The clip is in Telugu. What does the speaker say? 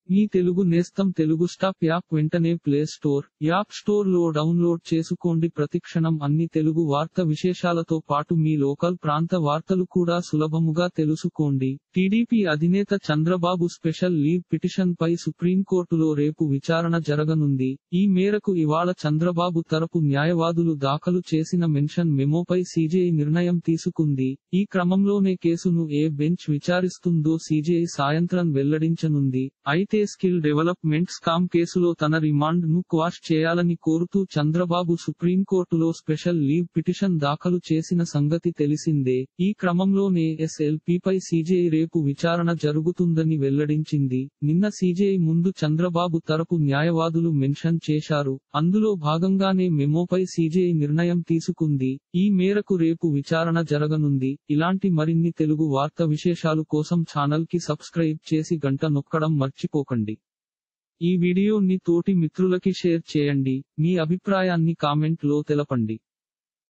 మీ తెలుగు నేస్తం తెలుగు స్టాప్ యాప్ వెంటనే ప్లే స్టోర్ యాప్ స్టోర్ లో డౌన్లోడ్ చేసుకోండి ప్రతిక్షణం అన్ని తెలుగు వార్త విశేషాలతో పాటు మీ లోకల్ ప్రాంత వార్తలు కూడా సులభముగా తెలుసుకోండి టీడీపీ అధినేత చంద్రబాబు స్పెషల్ లీవ్ పిటిషన్ పై సుప్రీంకోర్టులో రేపు విచారణ జరగనుంది ఈ మేరకు ఇవాళ చంద్రబాబు తరపు న్యాయవాదులు దాఖలు చేసిన మెన్షన్ మెమోపై సీజేఐ నిర్ణయం తీసుకుంది ఈ క్రమంలోనే కేసును ఏ బెంచ్ విచారిస్తుందో సీజేఐ సాయంత్రం వెల్లడించనుంది అయితే స్కిల్ డెవలప్మెంట్ స్కామ్ కేసులో తన రిమాండ్ ను క్వాష్ చేయాలని కోరుతూ చంద్రబాబు సుప్రీంకోర్టులో స్పెషల్ లీవ్ పిటిషన్ దాఖలు చేసిన సంగతి తెలిసిందే ఈ క్రమంలోనే ఎస్ఎల్పీపై సీజేఐ రేపు విచారణ జరుగుతుందని వెల్లడించింది నిన్న సీజేఐ ముందు చంద్రబాబు తరపు న్యాయవాదులు మెన్షన్ చేశారు అందులో భాగంగానే మెమోపై సీజేఐ నిర్ణయం తీసుకుంది ఈ మేరకు రేపు విచారణ జరగనుంది ఇలాంటి మరిన్ని తెలుగు వార్త విశేషాలు కోసం ఛానల్ కి సబ్స్క్రైబ్ చేసి గంట నొక్కడం మర్చిపోకండి ఈ వీడియోని తోటి మిత్రులకి షేర్ చేయండి మీ అభిప్రాయాన్ని కామెంట్ లో తెలపండి